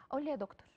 قول لي يا دكتور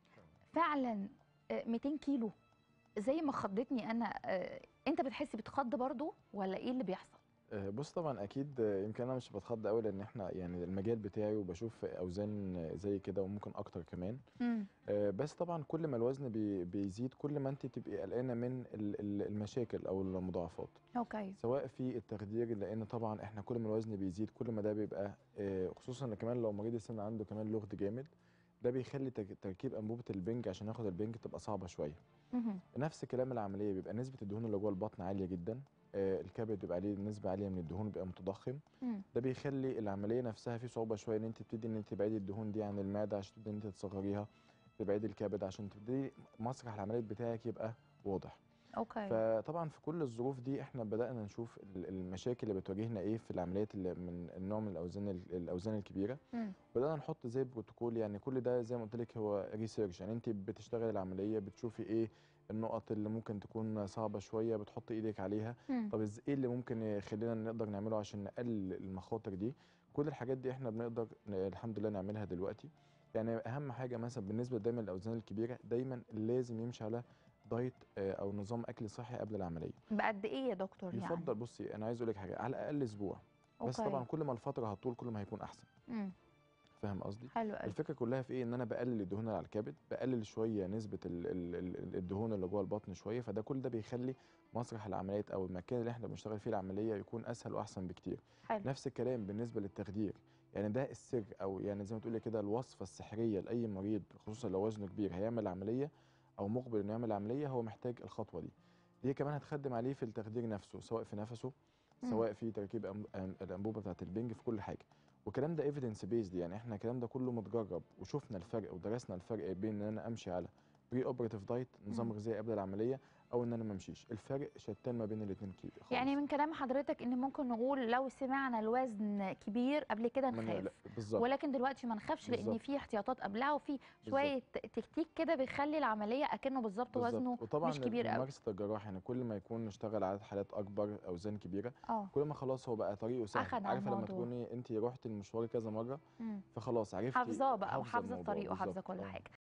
فعلا آه، 200 كيلو زي ما خضتني انا آه، انت بتحس بتخض برضو ولا ايه اللي بيحصل آه، بص طبعا اكيد آه، يمكن انا مش بتخض قوي لان احنا يعني المجال بتاعي وبشوف اوزان آه، زي كده وممكن اكتر كمان امم آه، بس طبعا كل ما الوزن بي- بيزيد كل ما انت تبقي قلقانه من ال- ال- المشاكل او المضاعفات اوكي سواء في التخدير لان طبعا احنا كل ما الوزن بيزيد كل ما ده بيبقى آه، خصوصا إن كمان لو مريض السن عنده كمان لغد جامد ده بيخلي تك- تركيب انبوبه البنج عشان ياخد البنج تبقى صعبه شويه مهم. نفس كلام العمليه بيبقى نسبه الدهون اللي جوه البطن عاليه جدا آه، الكبد بيبقى عليه نسبه عاليه من الدهون بيبقى متضخم مم. ده بيخلي العمليه نفسها في صعوبه شويه ان انت تبتدي ان انت تبعدي الدهون دي عن المعده عشان تبتدي ان انت تصغريها تبعدي الكبد عشان تبتدي مسرح العمليات بتاعك يبقى واضح اوكي فطبعا في كل الظروف دي احنا بدانا نشوف ال- المشاكل اللي بتواجهنا ايه في العمليات اللي من النوع من الاوزان ال- الاوزان الكبيره مم. بدانا نحط زي بروتوكول يعني كل ده زي ما قلت لك هو ريسيرش يعني انت بتشتغلي العمليه بتشوفي ايه النقط اللي ممكن تكون صعبه شويه بتحطي ايدك عليها مم. طب إز- ايه اللي ممكن يخلينا نقدر نعمله عشان نقلل المخاطر دي كل الحاجات دي احنا بنقدر ن- الحمد لله نعملها دلوقتي يعني اهم حاجه مثلا بالنسبه دايما للاوزان الكبيره دايما لازم يمشي على دايت آه، او نظام اكل صحي قبل العمليه بقد ايه يا دكتور يعني يفضل بصي انا عايز اقول لك حاجه على الاقل اسبوع بس أوكي. طبعا كل ما الفتره هتطول كل ما هيكون احسن مم. فاهم قصدي حلو قوي الفكره كلها في ايه ان انا بقلل الدهون اللي على الكبد بقلل شويه نسبه ال ال ال الدهون اللي جوه البطن شويه فده كل ده بيخلي مسرح العمليات او المكان اللي احنا بنشتغل فيه العمليه يكون اسهل واحسن بكتير حلو نفس الكلام بالنسبه للتخدير يعني ده السر او يعني زي ما تقولي كده الوصفه السحريه لاي مريض خصوصا لو وزنه كبير هيعمل عمليه او مقبل انه يعمل عمليه هو محتاج الخطوه دي دي كمان هتخدم عليه في التخدير نفسه سواء في نفسه مم. سواء في تركيب أم- أم- الانبوبه بتاعت البنج في كل حاجه والكلام ده ايفيدنس بيزد يعني احنا الكلام ده كله متجرب وشفنا الفرق ودرسنا الفرق بين ان انا امشي على بري اوبراتيف دايت نظام مم. غذائي قبل العمليه او ان انا ما امشيش الفرق شتان ما بين الاثنين خالص يعني من كلام حضرتك ان ممكن نقول لو سمعنا الوزن كبير قبل كده ما نخاف نقلق. بالظبط ولكن دلوقتي ما نخافش لان بالظبط. في احتياطات قبلها وفي شويه تكتيك كده بيخلي العمليه اكنه بالظبط بالظبط. وزنه وطبعا مش كبير قوي ممارسه الجراح يعني كل ما يكون نشتغل عدد حالات اكبر اوزان كبيره اه كل ما خلاص هو بقى طريقه سهل أخد على عارفه لما الموضوع. تكوني انت رحتي المشوار كذا مره مم. فخلاص عرفتي حافظاه بقى حافظة وحافظه الموضوع. الطريق وحافظه بالظبط. كل آه. حاجه